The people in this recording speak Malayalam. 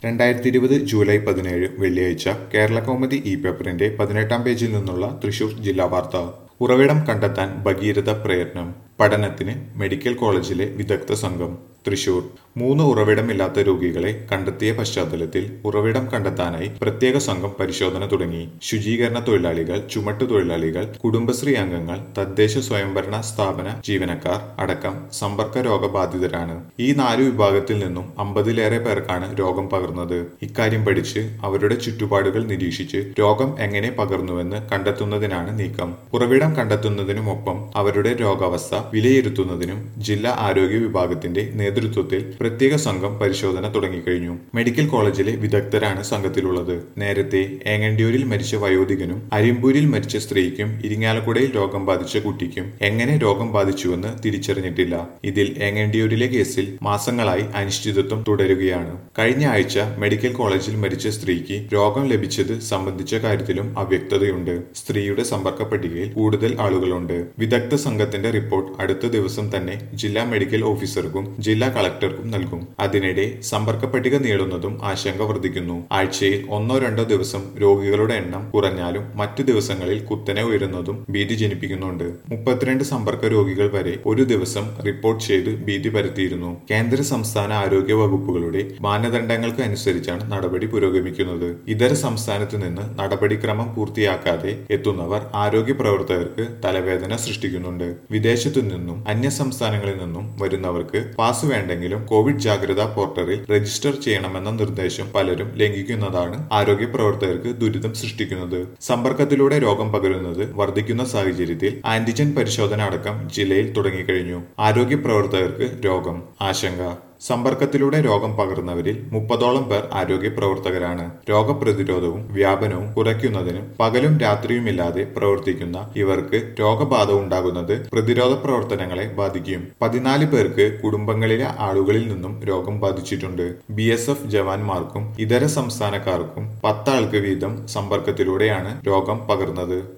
രണ്ടായിരത്തി ഇരുപത് ജൂലൈ പതിനേഴ് വെള്ളിയാഴ്ച കേരള കൗമുദി ഇ പേപ്പറിന്റെ പതിനെട്ടാം പേജിൽ നിന്നുള്ള തൃശൂർ ജില്ലാ വാർത്ത ഉറവിടം കണ്ടെത്താൻ ഭഗീരഥ പ്രയത്നം പഠനത്തിന് മെഡിക്കൽ കോളേജിലെ വിദഗ്ധ സംഘം തൃശൂർ മൂന്ന് ഉറവിടമില്ലാത്ത രോഗികളെ കണ്ടെത്തിയ പശ്ചാത്തലത്തിൽ ഉറവിടം കണ്ടെത്താനായി പ്രത്യേക സംഘം പരിശോധന തുടങ്ങി ശുചീകരണ തൊഴിലാളികൾ ചുമട്ടു തൊഴിലാളികൾ കുടുംബശ്രീ അംഗങ്ങൾ തദ്ദേശ സ്വയംഭരണ സ്ഥാപന ജീവനക്കാർ അടക്കം സമ്പർക്ക രോഗബാധിതരാണ് ഈ നാലു വിഭാഗത്തിൽ നിന്നും അമ്പതിലേറെ പേർക്കാണ് രോഗം പകർന്നത് ഇക്കാര്യം പഠിച്ച് അവരുടെ ചുറ്റുപാടുകൾ നിരീക്ഷിച്ച് രോഗം എങ്ങനെ പകർന്നുവെന്ന് കണ്ടെത്തുന്നതിനാണ് നീക്കം ഉറവിടം കണ്ടെത്തുന്നതിനുമൊപ്പം അവരുടെ രോഗാവസ്ഥ വിലയിരുത്തുന്നതിനും ജില്ലാ ആരോഗ്യ വിഭാഗത്തിന്റെ നേതൃത്വത്തിൽ പ്രത്യേക സംഘം പരിശോധന തുടങ്ങിക്കഴിഞ്ഞു മെഡിക്കൽ കോളേജിലെ വിദഗ്ധരാണ് സംഘത്തിലുള്ളത് നേരത്തെ ഏങ്ങണ്ടിയൂരിൽ മരിച്ച വയോധികനും അരിമ്പൂരിൽ മരിച്ച സ്ത്രീക്കും ഇരിങ്ങാലക്കുടയിൽ രോഗം ബാധിച്ച കുട്ടിക്കും എങ്ങനെ രോഗം ബാധിച്ചുവെന്ന് തിരിച്ചറിഞ്ഞിട്ടില്ല ഇതിൽ ഏങ്ങണ്ടിയൂരിലെ കേസിൽ മാസങ്ങളായി അനിശ്ചിതത്വം തുടരുകയാണ് കഴിഞ്ഞ ആഴ്ച മെഡിക്കൽ കോളേജിൽ മരിച്ച സ്ത്രീക്ക് രോഗം ലഭിച്ചത് സംബന്ധിച്ച കാര്യത്തിലും അവ്യക്തതയുണ്ട് സ്ത്രീയുടെ സമ്പർക്ക പട്ടികയിൽ കൂടുതൽ ആളുകളുണ്ട് വിദഗ്ധ സംഘത്തിന്റെ റിപ്പോർട്ട് അടുത്ത ദിവസം തന്നെ ജില്ലാ മെഡിക്കൽ ഓഫീസർക്കും ജില്ലാ കളക്ടർക്കും നൽകും അതിനിടെ സമ്പർക്ക പട്ടിക നീളുന്നതും ആശങ്ക വർദ്ധിക്കുന്നു ആഴ്ചയിൽ ഒന്നോ രണ്ടോ ദിവസം രോഗികളുടെ എണ്ണം കുറഞ്ഞാലും മറ്റു ദിവസങ്ങളിൽ കുത്തനെ ഉയരുന്നതും ഭീതി ജനിപ്പിക്കുന്നുണ്ട് മുപ്പത്തിരണ്ട് സമ്പർക്ക രോഗികൾ വരെ ഒരു ദിവസം റിപ്പോർട്ട് ചെയ്ത് ഭീതി പരത്തിയിരുന്നു കേന്ദ്ര സംസ്ഥാന ആരോഗ്യ വകുപ്പുകളുടെ മാനദണ്ഡങ്ങൾക്ക് അനുസരിച്ചാണ് നടപടി പുരോഗമിക്കുന്നത് ഇതര സംസ്ഥാനത്ത് നിന്ന് നടപടിക്രമം പൂർത്തിയാക്കാതെ എത്തുന്നവർ ആരോഗ്യ പ്രവർത്തകർക്ക് തലവേദന സൃഷ്ടിക്കുന്നുണ്ട് വിദേശത്തു നിന്നും അന്യ സംസ്ഥാനങ്ങളിൽ നിന്നും വരുന്നവർക്ക് പാസ് വേണ്ടെങ്കിലും കോവിഡ് ജാഗ്രതാ പോർട്ടലിൽ രജിസ്റ്റർ ചെയ്യണമെന്ന നിർദ്ദേശം പലരും ലംഘിക്കുന്നതാണ് ആരോഗ്യ പ്രവർത്തകർക്ക് ദുരിതം സൃഷ്ടിക്കുന്നത് സമ്പർക്കത്തിലൂടെ രോഗം പകരുന്നത് വർദ്ധിക്കുന്ന സാഹചര്യത്തിൽ ആന്റിജൻ പരിശോധന അടക്കം ജില്ലയിൽ തുടങ്ങിക്കഴിഞ്ഞു ആരോഗ്യ പ്രവർത്തകർക്ക് രോഗം ആശങ്ക സമ്പർക്കത്തിലൂടെ രോഗം പകർന്നവരിൽ മുപ്പതോളം പേർ ആരോഗ്യ പ്രവർത്തകരാണ് രോഗപ്രതിരോധവും വ്യാപനവും കുറയ്ക്കുന്നതിനും പകലും രാത്രിയുമില്ലാതെ പ്രവർത്തിക്കുന്ന ഇവർക്ക് രോഗബാധ ഉണ്ടാകുന്നത് പ്രതിരോധ പ്രവർത്തനങ്ങളെ ബാധിക്കും പതിനാല് പേർക്ക് കുടുംബങ്ങളിലെ ആളുകളിൽ നിന്നും രോഗം ബാധിച്ചിട്ടുണ്ട് ബി എസ് എഫ് ജവാന്മാർക്കും ഇതര സംസ്ഥാനക്കാർക്കും പത്താൾക്ക് വീതം സമ്പർക്കത്തിലൂടെയാണ് രോഗം പകർന്നത്